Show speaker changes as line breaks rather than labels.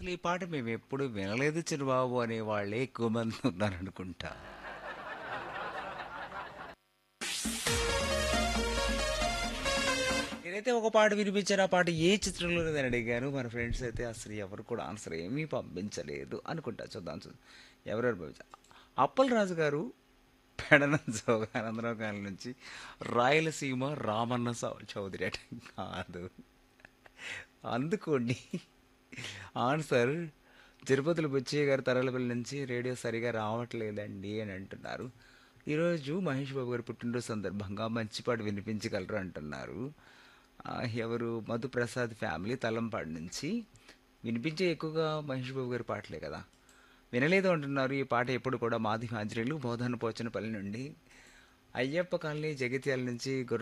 అసలు ఈ పాట మేము ఎప్పుడు వినలేదు చిరుబాబు అనే వాళ్ళే ఎక్కువ మంది ఉన్నారనుకుంటా నేనైతే ఒక పాట వినిపించాను ఆ పాట ఏ చిత్రంలో లేదని అడిగాను మన ఫ్రెండ్స్ అయితే అసలు ఎవరు కూడా ఆన్సర్ ఏమీ పంపించలేదు అనుకుంటా చూద్దాం చూద్దాం ఎవరెవరు పంపించారు అప్పల్ రాజు గారు పెడన జోగానందరావు గారి నుంచి రాయలసీమ రామన్న సౌ- చౌదరి అట కాదు అందుకోండి ఆన్సర్ తిరుపతిలో బుచ్చయ్య గారు తరలపల్లి నుంచి రేడియో సరిగా రావట్లేదండి అని అంటున్నారు ఈరోజు మహేష్ బాబు గారి పుట్టినరోజు సందర్భంగా మంచి పాట వినిపించగలరు అంటున్నారు ఆ, ఎవరు మధుప్రసాద్ ఫ్యామిలీ తలంపాడు నుంచి వినిపించే ఎక్కువగా మహేష్ బాబు గారి పాటలే కదా వినలేదు అంటున్నారు ఈ పాట ఎప్పుడు కూడా మాది హాజరీలు బోధన పోచనపల్లి నుండి అయ్యప్ప కాలనీ జగిత్యాల నుంచి